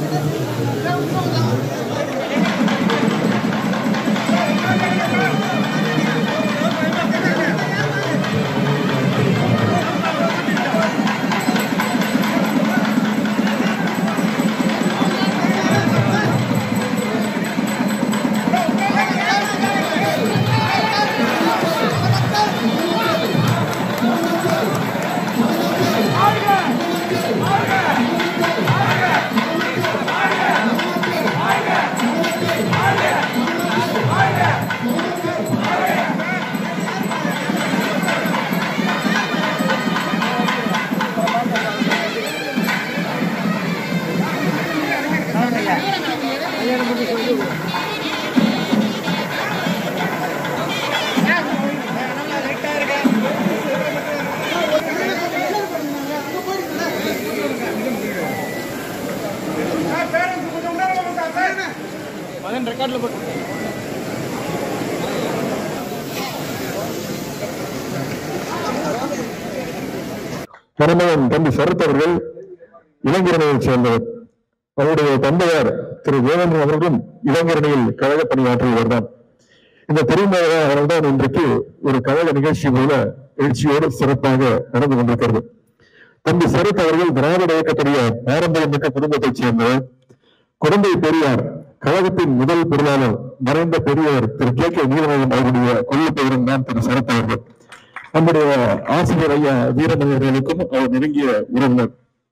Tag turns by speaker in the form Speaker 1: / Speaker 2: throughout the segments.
Speaker 1: மருமகன் தம்பி சரத் அவர்கள் இளைஞரணியைச் சேர்ந்தவர் அவருடைய தந்தையார் திரு தேவேந்திரன் அவர்களும் இளைஞரணியில் கழக பணியாற்றியவர் தான் இந்த பெருமையாக அவர்கள்தான் இன்றைக்கு ஒரு கழக நிகழ்ச்சி போல எழுச்சியோடு சிறப்பாக நடந்து கொண்டிருக்கிறது தம்பி சரத் அவர்கள் திராவிட இயக்கத்துடைய பாரம்பரியமிக்க குடும்பத்தைச் சேர்ந்தவர் குழந்தை பெரியார் கழகத்தின் முதல் பொருளாளர் மறைந்த பெரியவர் திரு கே கே வீரமகன் அவருடைய கொள்ளு பெயரும் தான் திரு சரத் அவர்கள் நம்முடைய ஆசிரியர் ஐயா வீரமணி அவர்களுக்கும் அவர் நெருங்கிய உறவினர்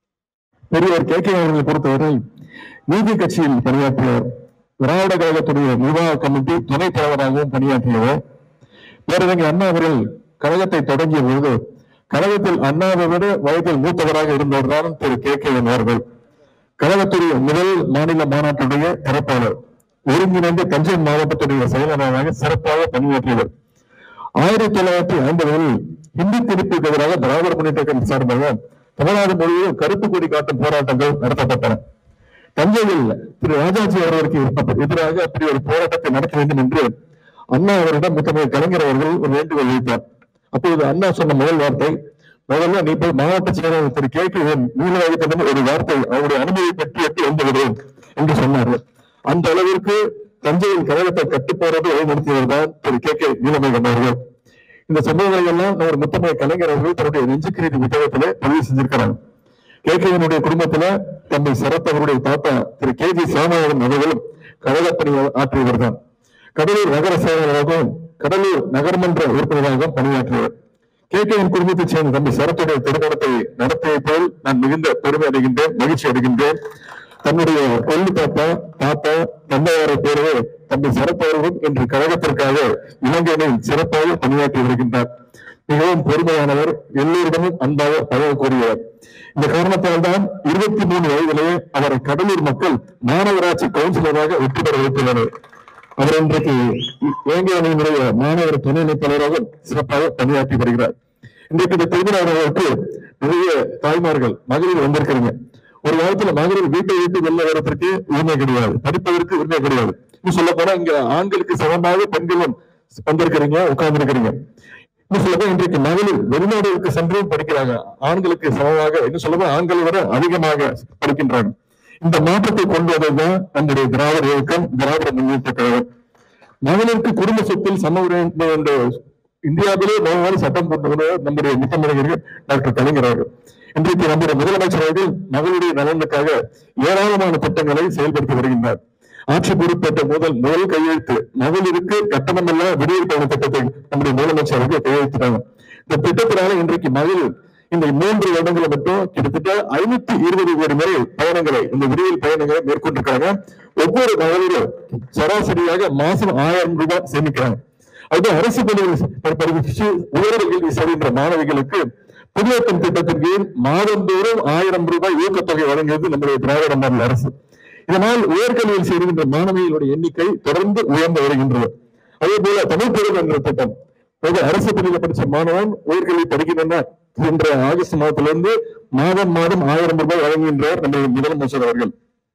Speaker 1: பெரியவர் கே கே அவர்களை பொறுத்தவரை நீதி கட்சியில் பணியாற்றியவர் திராவிட கழகத்துடைய நிர்வாக கமிட்டி துணைத் தலைவராகவும் பணியாற்றியவர் பேரறிஞர் அண்ணா அவர்கள் கழகத்தை தொடங்கிய போது கழகத்தில் அண்ணாவை விட வயதில் மூத்தவராக இருந்தவர் தான் திரு கே கே அவர்கள் கழகத்துடைய முதல் மாநில மாநாட்டுடைய திறப்பாளர் ஒருங்கிணைந்த தஞ்சை மாவட்டத்துடைய செயலாளராக சிறப்பாக பணியாற்றியவர் ஆயிரத்தி தொள்ளாயிரத்தி ஐம்பதுகளில் இந்தி திணிப்புக்கு எதிராக திராவிட முன்னேற்ற கழகம் சார்பாக தமிழ்நாடு முழுவதும் கருப்பு கொடி காட்டும் போராட்டங்கள் நடத்தப்பட்டன தஞ்சையில் திரு ராஜாஜி அவர்களுக்கு எதிராக அப்படி ஒரு போராட்டத்தை நடத்த வேண்டும் என்று அண்ணா அவரிடம் முத்தமிழ் கலைஞர் அவர்கள் ஒரு வேண்டுகோள் வைத்தார் அப்பொழுது அண்ணா சொன்ன முதல் வார்த்தை முதல்ல நீ போய் மாவட்ட செயலாளர் திரு கே கே நீலவாயத்திடம் ஒரு வார்த்தை அவருடைய அனுமதியை பற்றி எட்டி வந்து விடுவோம் என்று சொன்னார்கள் அந்த அளவிற்கு தஞ்சையில் கழகத்தை கட்டுப்பாடு வழிநடத்தியவர் தான் திரு கே கே நீலமேகம் அவர்கள் இந்த சம்பவங்களை எல்லாம் அவர் முத்தமிழ் கலைஞர் அவர்கள் தன்னுடைய நெஞ்சுக்கிரீதி புத்தகத்திலே பதிவு செஞ்சிருக்கிறாங்க கே கேனுடைய குடும்பத்துல தம்பி சரத் அவருடைய தாத்தா திரு கே ஜி சாமிநாதன் அவர்களும் கழகப்பணி ஆற்றியவர் தான் கடலூர் நகர செயலாளராகவும் கடலூர் நகர்மன்ற உறுப்பினராகவும் பணியாற்றியவர் கே கேயின் குடும்பத்தைச் சேர்ந்த தம்பி சரத்துடைய திருமணத்தை நடத்திய போல் நான் மிகுந்த பெருமை அடைகின்றேன் மகிழ்ச்சி அடைகின்றேன் தன்னுடைய கொல்லு தாத்தா தாத்தா தந்தையாரை போலவே தம்பி சரத் அவர்களும் இன்று கழகத்திற்காக இலங்கையில் சிறப்பாக பணியாற்றி வருகின்றார் மிகவும் பொறுமையானவர் எல்லோரிடமும் அன்பாக பழகக்கூடியவர் இந்த காரணத்தால் தான் இருபத்தி மூணு வயதிலேயே அவரை கடலூர் மக்கள் மாநகராட்சி கவுன்சிலராக வெற்றி பெற வைத்துள்ளனர் அவர் இன்றைக்கு இலங்கை அணியினுடைய மாணவர் துணை தலைவராக சிறப்பாக பணியாற்றி வருகிறார் இன்றைக்கு இந்த திருமணங்களுக்கு நிறைய தாய்மார்கள் மகளிர் வந்திருக்கிறீங்க ஒரு காலத்துல மகளிர் வீட்டை விட்டு வெளில வரதற்கு உரிமை கிடையாது படிப்பதற்கு உரிமை கிடையாது இன்னும் சொல்ல போனா இங்க ஆண்களுக்கு சமமாக பெண்களும் வந்திருக்கிறீங்க உட்கார்ந்து இருக்கிறீங்க இன்னும் சொல்ல போனா இன்றைக்கு மகளிர் வெளிநாடுகளுக்கு சென்றும் படிக்கிறாங்க ஆண்களுக்கு சமமாக இன்னும் சொல்ல போனா ஆண்களை விட அதிகமாக படிக்கின்றாங்க இந்த மாற்றத்தை கொண்டு வந்ததுதான் நம்முடைய திராவிட இயக்கம் திராவிட முன்னேற்ற கழகம் மகளிருக்கு குடும்ப சொத்தில் சம உரிமை என்ற இந்தியாவிலே முதல் சட்டம் கொண்டு வந்தவர் நம்முடைய முத்தமிழர்கள் டாக்டர் கலைஞர் அவர்கள் இன்றைக்கு நம்முடைய முதலமைச்சர் அவர்கள் மகளிருடைய நலனுக்காக ஏராளமான திட்டங்களை செயல்படுத்தி வருகின்றார் ஆட்சி பொறுப்பேற்ற முதல் முதல் கையெழுத்து மகளிருக்கு கட்டணமில்ல விடியல் பயண திட்டத்தை நம்முடைய முதலமைச்சர் அவர்கள் கையெழுத்திட்டாங்க இந்த திட்டத்தினால இன்றைக்கு மகளிர் இந்த மூன்று வருடங்களை மட்டும் கிட்டத்தட்ட ஐநூத்தி இருபது கோடி முறை பயணங்களை இந்த விடியல் பயணங்களை மேற்கொண்டிருக்காங்க ஒவ்வொரு மகளிரும் சராசரியாக மாசம் ஆயிரம் ரூபாய் சேமிக்கிறாங்க அது அரசு பள்ளிகள் படிச்சு உயர்வு கல்வி செல்கின்ற மாணவிகளுக்கு புதியக்கம் திட்டத்தின் கீழ் மாதந்தோறும் ஆயிரம் ரூபாய் ஊக்கத்தொகை வழங்கியது நம்முடைய திராவிட மாநில அரசு இதனால் உயர்கல்வியில் சேருகின்ற மாணவிகளுடைய எண்ணிக்கை தொடர்ந்து உயர்ந்து வருகின்றது அதே போல தமிழ் பெருமை என்ற திட்டம் அதாவது அரசு பள்ளியில் படிச்ச மாணவன் உயர்கல்வி படிக்கணும்னா சென்ற ஆகஸ்ட் மாதத்திலிருந்து மாதம் மாதம் ஆயிரம் ரூபாய் வழங்குகின்றார் நம்முடைய முதலமைச்சர் அவர்கள்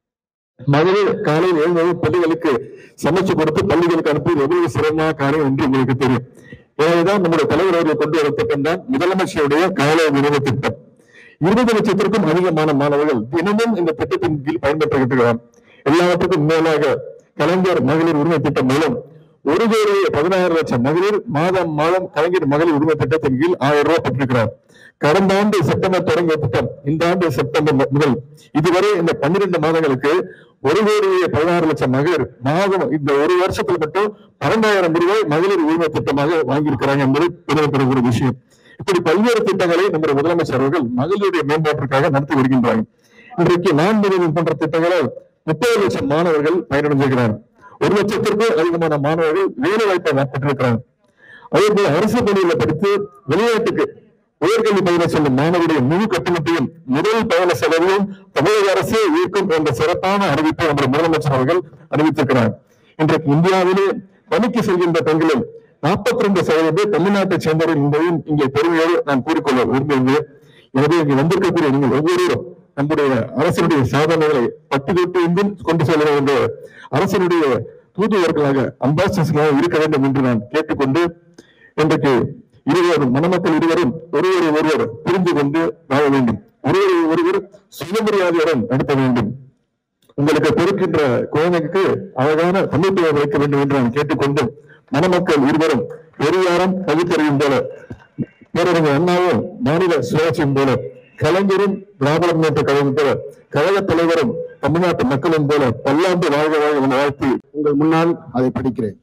Speaker 1: மகளிர் காலையில் எழுந்தது பள்ளிகளுக்கு சமைச்சு கொடுத்து பள்ளிகளுக்கு அனுப்புவது எவ்வளவு சிரமமான காரியம் என்று உங்களுக்கு தெரியும் எனவேதான் நம்முடைய தலைவர் அவர்கள் கொண்டு வர திட்டம் தான் முதலமைச்சருடைய காலை உணவு திட்டம் இருபது லட்சத்திற்கும் அதிகமான மாணவர்கள் தினமும் இந்த திட்டத்தின் கீழ் பயன்பெற்றுகிறார் எல்லாவற்றுக்கும் மேலாக கலைஞர் மகளிர் உரிமை திட்டம் மூலம் ஒரு கோடி பதினாறு லட்சம் மகளிர் மாதம் மாதம் கலைஞர் மகளிர் உரிமை திட்டத்தின் கீழ் ஆயிரம் ரூபாய் பெற்றிருக்கிறார் கடந்த ஆண்டு செப்டம்பர் தொடங்கிய திட்டம் இந்த ஆண்டு செப்டம்பர் மு- முதல் இதுவரை இந்த பன்னிரண்டு மாதங்களுக்கு ஒரு கோடி பதினாறு லட்சம் மகளிர் மாதம் இந்த ஒரு வருஷத்துல மட்டும் பன்னெண்டாயிரம் ரூபாய் மகளிர் உரிமை திட்டமாக வாங்கியிருக்கிறாங்க என்பது பெருமைப்படக்கூடிய விஷயம் இப்படி பல்வேறு திட்டங்களை நம்முடைய முதலமைச்சர் அவர்கள் மகளிருடைய மேம்பாட்டிற்காக நடத்தி வருகின்றார்கள் இன்றைக்கு நான் முதலில் போன்ற திட்டங்களால் முப்பது லட்சம் மாணவர்கள் பயனடைந்திருக்கிறார் ஒரு லட்சத்திற்கும் அதிகமான மாணவர்கள் வேலை வாய்ப்பை பெற்றிருக்கிறார்கள் அதே போல அரசு பள்ளியில படித்து வெளிநாட்டுக்கு உயர்கல்வி பயில செல்லும் மாணவருடைய முழு கட்டணத்தையும் முதல் பயண செலவையும் தமிழக அரசே ஏற்கும் என்ற சிறப்பான அறிவிப்பை நம்முடைய முதலமைச்சர் அவர்கள் அறிவித்திருக்கிறார் இன்றைக்கு இந்தியாவிலே பணிக்கு செல்கின்ற பெண்களில் நாற்பத்தி ரெண்டு சதவீதம் பேர் தமிழ்நாட்டை சேர்ந்தவர்கள் என்பதையும் இங்கே பெருமையோடு நான் கூறிக்கொள்ள விரும்புகிறேன் எனவே இங்கு வந்திருக்கக்கூடிய நீங்கள் ஒவ்வொருவரும் நம்முடைய அரசினுடைய சாதனைகளை பட்டு தொட்டு இன்றும் கொண்டு செல்ல வேண்டிய அரசினுடைய தூதுவர்களாக அம்பாசிடர்ஸ்களாக இருக்க வேண்டும் என்று நான் கேட்டுக்கொண்டு இன்றைக்கு இருவரும் மணமக்கள் இருவரும் ஒருவரை ஒருவர் புரிந்து கொண்டு வாழ வேண்டும் ஒருவரை ஒருவர் சுயமரியாதையுடன் நடத்த வேண்டும் உங்களுக்கு பிறக்கின்ற குழந்தைக்கு அழகான தமிழ் பெயர் வைக்க வேண்டும் என்று நான் கேட்டுக்கொண்டு மணமக்கள் இருவரும் பெரியாரும் பகுத்தறியும் போல பேரறிஞர் அண்ணாவும் மாநில சுயாட்சியும் போல கலைஞரும் திராவிட முன்னேற்ற கழகம் போல கழக தலைவரும் தமிழ்நாட்டு மக்களும் போல பல்லாண்டு வாழ்க வாழ்க என வாழ்த்தி
Speaker 2: உங்கள் முன்னால் அதை படிக்கிறேன்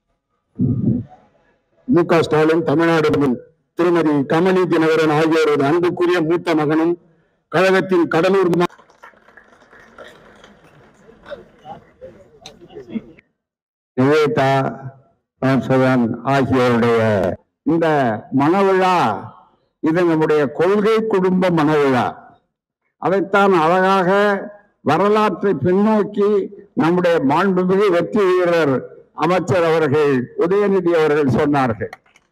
Speaker 2: மு க ஸ்டாலின் தமிழ்நாடு முதல் திருமதி கமலி தினகரன் ஆகியோரது அன்புக்குரிய மூத்த மகனும் கழகத்தின் கடலூர் மா- நிவேதா ராம்சவன் ஆகியோருடைய இந்த மனவிழா இது நம்முடைய கொள்கை குடும்ப மனவிழா அதைத்தான் அழகாக வரலாற்றை பின்னோக்கி நம்முடைய மாண்புமிகு வெற்றி வீரர் அமைச்சர் அவர்கள் உதயநிதி அவர்கள் சொன்னார்கள்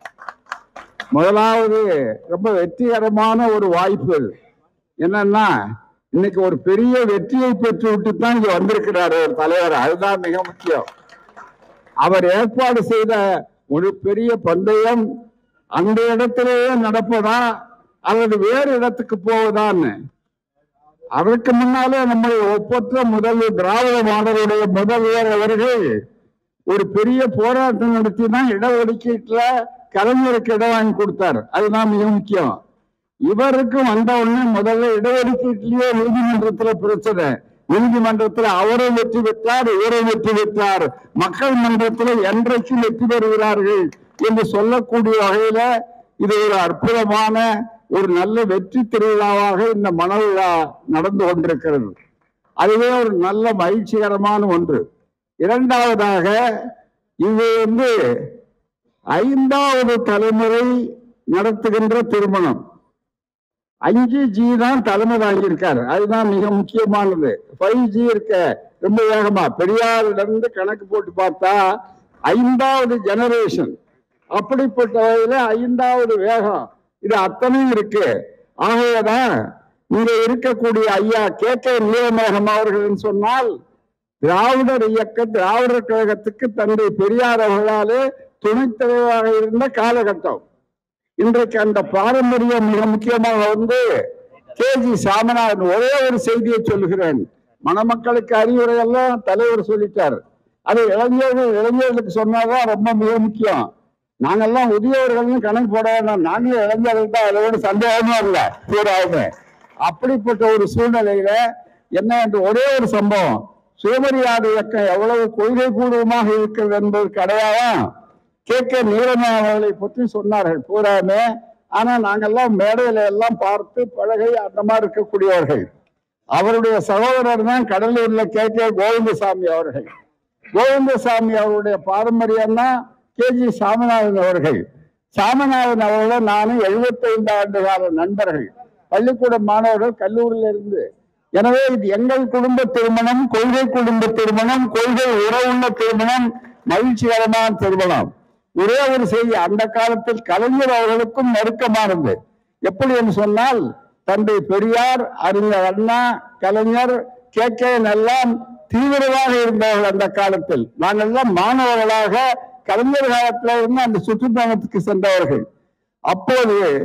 Speaker 2: முதலாவது ரொம்ப வெற்றிகரமான ஒரு வாய்ப்பு என்னன்னா இன்னைக்கு ஒரு பெரிய வெற்றியை பெற்று விட்டு தான் இங்க வந்திருக்கிறார் ஒரு தலைவர் அதுதான் மிக முக்கியம் அவர் ஏற்பாடு செய்த ஒரு பெரிய பந்தயம் அந்த இடத்திலேயே நடப்பதா அல்லது வேறு இடத்துக்கு போவதான்னு அதற்கு முன்னாலே நம்மை ஒப்பற்ற முதல்வர் திராவிட மாடலுடைய முதல்வர் அவர்கள் ஒரு பெரிய போராட்டம் நடத்தி தான் இடஒதுக்கீட்டுல கலைஞருக்கு இடம் வாங்கி கொடுத்தார் அதுதான் மிக முக்கியம் இவருக்கு வந்த உடனே முதல்ல இடஒதுக்கீட்டிலேயே நீதிமன்றத்துல பிரச்சனை நீதிமன்றத்துல அவரும் வெற்றி பெற்றார் இவரும் வெற்றி பெற்றார் மக்கள் மன்றத்துல என்றைக்கு வெற்றி பெறுகிறார்கள் என்று சொல்லக்கூடிய வகையில இது ஒரு அற்புதமான ஒரு நல்ல வெற்றி திருவிழாவாக இந்த மனவிழா நடந்து கொண்டிருக்கிறது அதுவே ஒரு நல்ல மகிழ்ச்சிகரமான ஒன்று இரண்டாவதாக இது வந்து ஐந்தாவது தலைமுறை நடத்துகின்ற திருமணம் அஞ்சு ஜி தான் தலைமை தாங்கியிருக்காரு அதுதான் மிக முக்கியமானது ஃபைவ் ஜி இருக்க ரொம்ப வேகமா பெரியாரிலிருந்து இருந்து கணக்கு போட்டு பார்த்தா ஐந்தாவது ஜெனரேஷன் அப்படிப்பட்ட வகையில ஐந்தாவது வேகம் இது அத்தனையும் இருக்கு ஆகவேதான் இங்க இருக்கக்கூடிய ஐயா கே கே நீலமேகம் அவர்கள் சொன்னால் திராவிடர் இயக்க திராவிடர் கழகத்துக்கு தந்தை பெரியார் அவர்களாலே துணைத் தலைவராக இருந்த காலகட்டம் இன்றைக்கு அந்த பாரம்பரியம் மிக முக்கியமாக வந்து கேஜி சாமிநாதன் ஒரே ஒரு செய்தியை சொல்லுகிறேன் மணமக்களுக்கு அறிவுரை எல்லாம் தலைவர் சொல்லிட்டார் அது இளைஞர்கள் இளைஞர்களுக்கு சொன்னாதான் ரொம்ப மிக முக்கியம் நாங்கெல்லாம் முதியவர்களையும் கணக்கு போட வேண்டாம் நாங்களும் இளைஞர்கள் தான் அதோட சந்தேகமே இல்லை பூராவுமே அப்படிப்பட்ட ஒரு சூழ்நிலையில என்ன என்று ஒரே ஒரு சம்பவம் சுயமரியாதை இயக்கம் எவ்வளவு கொள்கை பூர்வமாக இருக்கிறது என்பதற்கு அடையாளம் கே கே நீலமே அவர்களை பற்றி சொன்னார்கள் பூராமே ஆனா நாங்கெல்லாம் மேடையில எல்லாம் பார்த்து பழகை அந்த மாதிரி இருக்கக்கூடியவர்கள் அவருடைய சகோதரர் தான் கடலூர்ல கே கே கோவிந்தசாமி அவர்கள் கோவிந்தசாமி அவருடைய பாரம்பரியம் தான் கே ஜி சாமிநாதன் அவர்கள் சாமிநாதன் அவர்கள நானும் 75 ஆண்டு கால நண்பர்கள் பள்ளிக்கூட மாணவர்கள் கல்லூரியில இருந்து எனவே இது எங்கள் குடும்ப திருமணம் கொள்கை குடும்ப திருமணம் கொள்கை உறவுள்ள திருமணம் மகிழ்ச்சிகரமான திருமணம் ஒரே ஒரு செய்தி அந்த காலத்தில் கலைஞர் அவர்களுக்கும் நெருக்கமானது எப்படி என்று சொன்னால் தந்தை பெரியார் அறிஞர் அண்ணா கலைஞர் கே கே எல்லாம் தீவிரமாக இருந்தவர்கள் அந்த காலத்தில் நாங்கள் எல்லாம் மாணவர்களாக கலைஞர் காலத்தில் இருந்து அந்த சுற்றுப்பயணத்துக்கு சென்றவர்கள் அப்போது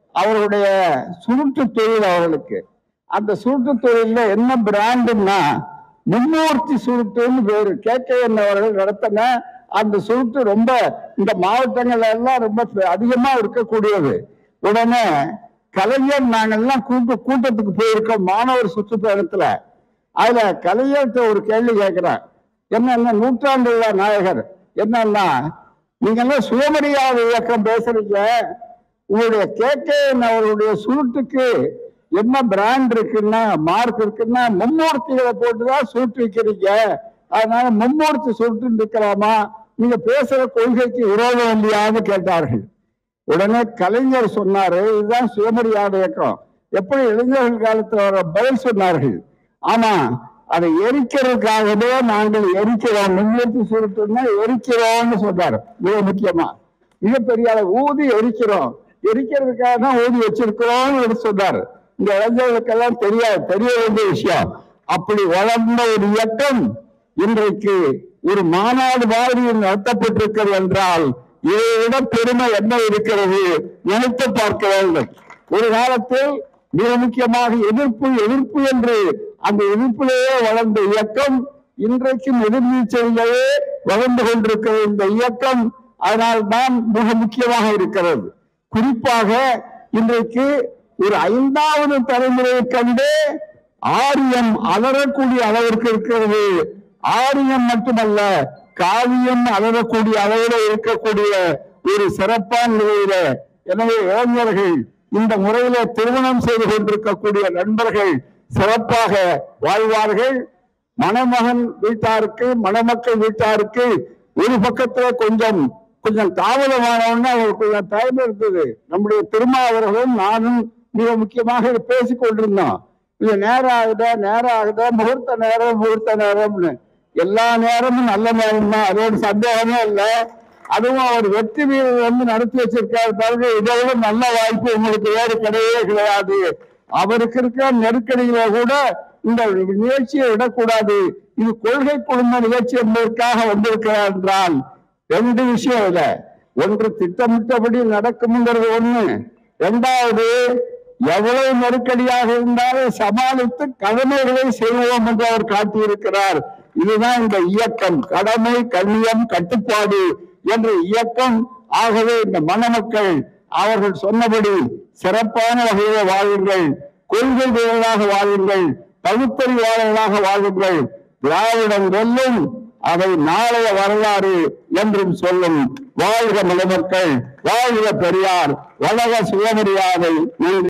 Speaker 2: அவருடைய சுருட்டு தொழில் அவர்களுக்கு அந்த சுருட்டு தொழில்ல என்ன பிராண்டுன்னா மும்மூர்த்தி சுருட்டுன்னு பேரு கே கே அவர்கள் நடத்தின அந்த சுருட்டு ரொம்ப இந்த மாவட்டங்கள்ல எல்லாம் ரொம்ப அதிகமா இருக்கக்கூடியது உடனே கலைஞர் நாங்கெல்லாம் கூட்டு கூட்டத்துக்கு போயிருக்கோம் மாணவர் சுற்றுப்பயணத்துல அதுல கலைஞர்கிட்ட ஒரு கேள்வி கேட்கிறேன் என்னன்னா நூற்றாண்டு விழா நாயகர் என்னன்னா நீங்க எல்லாம் சுயமரியாதை இயக்கம் பேசுறீங்க உங்களுடைய கேகேஎன் அவருடைய சுருட்டுக்கு என்ன பிராண்ட் இருக்குன்னா மார்க் இருக்குன்னா மும்மூர்த்திகளை போட்டுதான் சுருட்டு வைக்கிறீங்க அதனால மும்மூர்த்தி சுருட்டு இருக்கலாமா நீங்க பேசுற கொள்கைக்கு விரோதம் இல்லையான்னு கேட்டார்கள் உடனே கலைஞர் சொன்னாரு இதுதான் சுயமரியாதை இயக்கம் எப்படி இளைஞர்கள் காலத்துல வர பதில் சொன்னார்கள் ஆமா அதை எரிக்கிறதுக்காகவே நாங்கள் எரிக்கிறோம் முன்னெடுத்து சுருட்டுன்னா எரிக்கிறோம்னு சொன்னார் மிக முக்கியமா மிகப்பெரிய அளவு ஊதி எரிக்கிறோம் எரிக்கிறதுக்காக தான் ஊதி வச்சிருக்கிறோம்னு எடுத்து சொன்னார் இந்த இளைஞர்களுக்கெல்லாம் தெரியாது தெரிய வேண்டிய விஷயம் அப்படி வளர்ந்த ஒரு இயக்கம் இன்றைக்கு ஒரு மாநாடு மாதிரி நடத்தப்பட்டிருக்கிறது என்றால் இதை விட பெருமை என்ன இருக்கிறது நினைத்து பார்க்க வேண்டும் ஒரு காலத்தில் மிக முக்கியமாக எதிர்ப்பு எதிர்ப்பு என்று அந்த எதிர்ப்பிலேயே வளர்ந்த இயக்கம் இன்றைக்கும் எதிர்நீச்சலிலேயே வளர்ந்து கொண்டிருக்கிற இந்த இயக்கம் அதனால் தான் மிக முக்கியமாக இருக்கிறது குறிப்பாக இன்றைக்கு ஒரு ஐந்தாவது தலைமுறையை கண்டு ஆரியம் அலறக்கூடிய அளவிற்கு இருக்கிறது ஆரியம் மட்டுமல்ல காவியம் அலறக்கூடிய அளவில் இருக்கக்கூடிய ஒரு சிறப்பான நிலையில எனவே இளைஞர்கள் இந்த முறையில திருமணம் செய்து கொண்டிருக்கக்கூடிய நண்பர்கள் சிறப்பாக வாழ்வார்கள் மணமகன் வீட்டாருக்கு மணமக்கள் வீட்டாருக்கு ஒரு பக்கத்துல கொஞ்சம் கொஞ்சம் தாமதமானவொன்னு அவருக்கு கொஞ்சம் டைம் இருந்தது நம்முடைய திருமாவர்களும் நானும் மிக முக்கியமாக இதை பேசிக் கொண்டிருந்தோம் இது நேரம் ஆகுதா நேரம் ஆகுதா முகூர்த்த நேரம் முகூர்த்த நேரம்னு எல்லா நேரமும் நல்ல நேரம் தான் அதோட சந்தேகமே இல்லை அதுவும் அவர் வெற்றி வீரர் வந்து நடத்தி வச்சிருக்காரு பாருங்க இதை விட நல்ல வாய்ப்பு உங்களுக்கு வேறு கிடையவே கிடையாது அவருக்கு இருக்கிற நெருக்கடியில கூட இந்த நிகழ்ச்சியை விடக்கூடாது இது கொள்கை குழும நிகழ்ச்சி என்பதற்காக வந்திருக்கிறார் என்றால் ரெண்டு விஷயம் இல்ல ஒன்று திட்டமிட்டபடி நடக்கும்ங்கிறது ஒண்ணு இரண்டாவது எவ்வளவு நெருக்கடியாக இருந்தாலும் சமாளித்து கடமைகளை செய்வோம் என்று அவர் காட்டியிருக்கிறார் இதுதான் இந்த இயக்கம் கடமை கண்ணியம் கட்டுப்பாடு என்ற இயக்கம் ஆகவே இந்த மணமக்கள் அவர்கள் சொன்னபடி சிறப்பான வகையில வாழுங்கள் கொள்கை வீரர்களாக வாழுங்கள் பகுத்தறிவாளர்களாக வாழுங்கள் திராவிடம் வெல்லும் அதை நாளைய வரலாறு என்றும் சொல்லும் வாழ்க மணமக்கள் வாழ்க பெரியார் வளக சுயமரியாதை நன்றி